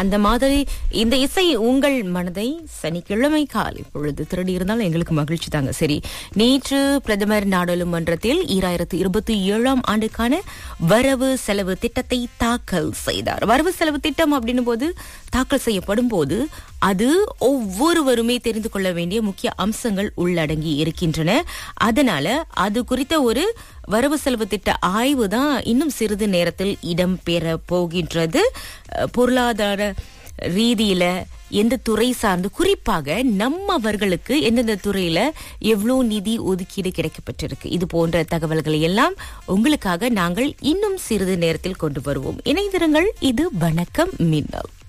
அந்த மாதிரி இந்த இசை உங்கள் மனதை சனிக்கிழமை காலை பொழுது திருடி இருந்தால் எங்களுக்கு மகிழ்ச்சி தாங்க சரி நேற்று பிரதமர் நாடாளுமன்றத்தில் ஈராயிரத்து இருபத்தி ஏழாம் ஆண்டுக்கான வரவு செலவு திட்டத்தை தாக்கல் செய்தார் வரவு செலவு திட்டம் அப்படின்னும் போது தாக்கல் செய்யப்படும் போது அது ஒவ்வொருவருமே தெரிந்து கொள்ள வேண்டிய முக்கிய அம்சங்கள் உள்ளடங்கி இருக்கின்றன அதனால அது குறித்த ஒரு வரவு செலவு திட்ட ஆய்வு தான் இன்னும் சிறிது நேரத்தில் இடம்பெற போகின்றது அஹ், பொருளாதார ரீதியில எந்த துறை சார்ந்து குறிப்பாக நம்மவர்களுக்கு எந்தெந்த துறையில எவ்வளவு நிதி ஒதுக்கீடு கிடைக்கப்பட்டிருக்கு இது போன்ற தகவல்களை எல்லாம் உங்களுக்காக நாங்கள் இன்னும் சிறிது நேரத்தில் கொண்டு வருவோம் இணைந்திருங்கள் இது வணக்கம் மின்னல்